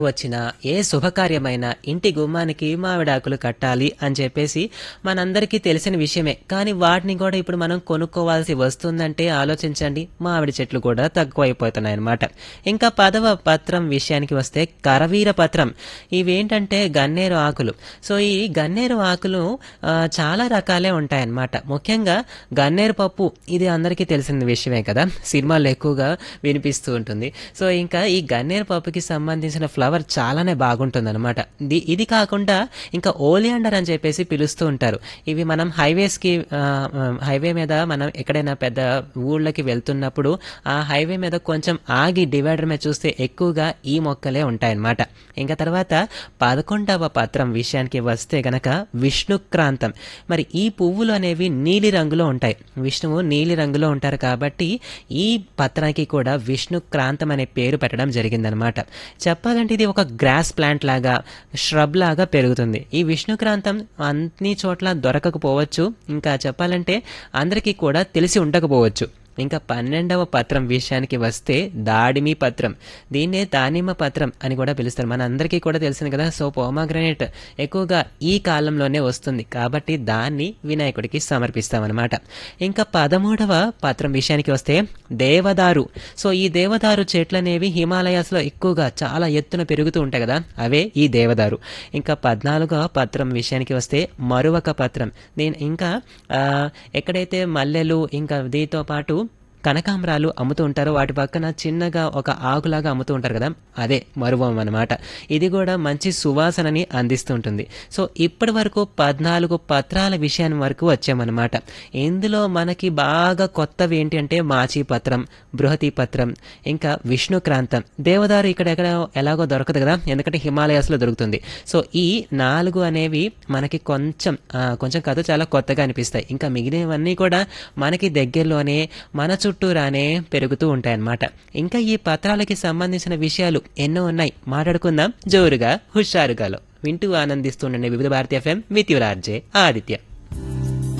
వచ్చిన ఏ శుభకార్యమైనా ఇంటి గుమ్మానికి మామిడాకులు కట్టాలి అని చెప్పేసి మనందరికీ తెలిసిన విషయమే కానీ వాటిని కూడా ఇప్పుడు మనం కొనుక్కోవాల్సి వస్తుందంటే ఆలోచించండి మామిడి చెట్లు కూడా తక్కువైపోతున్నాయి అన్నమాట ఇంకా పదవ పత్రం విషయానికి వస్తే కరవీర పత్రం ఇవేంటంటే గన్నేరు ఆకులు సో ఈ గన్నేరు ఆకులు ఆ, చాలా రకాలే ఉంటాయన్నమాట ముఖ్యంగా గన్నేరు పప్పు ఇది అందరికీ తెలిసిన విషయమే కదా సినిమాల్లో ఎక్కువగా వినిపిస్తూ ఉంటుంది సో ఇంకా ఈ గన్నేరు పప్పుకి సంబంధించిన ఫ్లవర్ చాలానే బాగుంటుంది అనమాట ఇది కాకుండా ఇంకా ఓలియాండర్ అని చెప్పేసి పిలుస్తూ ఉంటారు ఇవి మనం హైవేస్కి ఆ, ఆ, హైవే మీద మనం ఎక్కడైనా పెద్ద ఊళ్ళకి వెళ్తున్నప్పుడు ఆ హైవే మీద కొంచెం ఆగి డివైడర్ మీద చూస్తే ఎక్కువగా ఈ మొక్కలే ఉంటాయన్నమాట ఇంకా తర్వాత పదకొండవ పత్రం విషయానికి వస్తే గనక విష్ణుక్రాంతం మరి ఈ పువ్వులు అనేవి నీలి రంగులో ఉంటాయి విష్ణువు నీలి రంగులో ఉంటారు కాబట్టి ఈ పత్రానికి కూడా విష్ణుక్రాంతం అనే పేరు పెట్టడం జరిగిందనమాట చెప్పాలంటే ఇది ఒక గ్రాస్ ప్లాంట్ లాగా shrub లాగా పెరుగుతుంది ఈ విష్ణుక్రాంతం అన్ని చోట్ల దొరకకపోవచ్చు ఇంకా చెప్పాలంటే అందరికీ కూడా తెలిసి ఉండకపోవచ్చు ఇంకా పన్నెండవ పత్రం విషయానికి వస్తే దాడిమి పత్రం దీన్నే దానిమ్మ పత్రం అని కూడా పిలుస్తారు మన అందరికీ కూడా తెలిసింది కదా సో పోమాగ్రనేట్ ఎక్కువగా ఈ కాలంలోనే వస్తుంది కాబట్టి దాన్ని వినాయకుడికి సమర్పిస్తామన్నమాట ఇంకా పదమూడవ పత్రం విషయానికి వస్తే దేవదారు సో ఈ దేవదారు చెట్లు అనేవి హిమాలయాస్లో ఎక్కువగా చాలా ఎత్తున పెరుగుతూ ఉంటాయి కదా అవే ఈ దేవదారు ఇంకా పద్నాలుగవ పత్రం విషయానికి వస్తే మరువక పత్రం దీని ఇంకా ఆ, ఎక్కడైతే మల్లెలు ఇంకా దీంతో పాటు కనకాంబరాలు అమ్ముతూ ఉంటారు వాటి పక్కన చిన్నగా ఒక ఆకులాగా అమ్ముతూ ఉంటారు కదా అదే మరువం అన్నమాట ఇది కూడా మంచి సువాసనని అందిస్తూ ఉంటుంది సో ఇప్పటి వరకు పద్నాలుగు పత్రాల విషయాన్ని వరకు వచ్చామన్నమాట ఇందులో మనకి బాగా కొత్తవి ఏంటి అంటే మాచి పత్రం బృహతి పత్రం ఇంకా విష్ణుక్రాంతం దేవదారు ఇక్కడ ఎక్కడ ఎలాగో దొరకదు కదా ఎందుకంటే హిమాలయాస్లో దొరుకుతుంది సో ఈ నాలుగు అనేవి మనకి కొంచెం ఆ, కొంచెం కాదు చాలా కొత్తగా అనిపిస్తాయి ఇంకా మిగిలినవన్నీ కూడా మనకి దగ్గరలోనే మన చుట్టూరానే పెరుగుతూ ఉంటాయన్నమాట ఇంకా ఈ పత్రాలకి సంబంధించిన విషయాలు ఎన్నో ఉన్నాయి మాట్లాడుకుందాం జోరుగా హుషారుగాలో వింటూ ఆనందిస్తుండండి Vividh Bharati FM with your RJ Aditya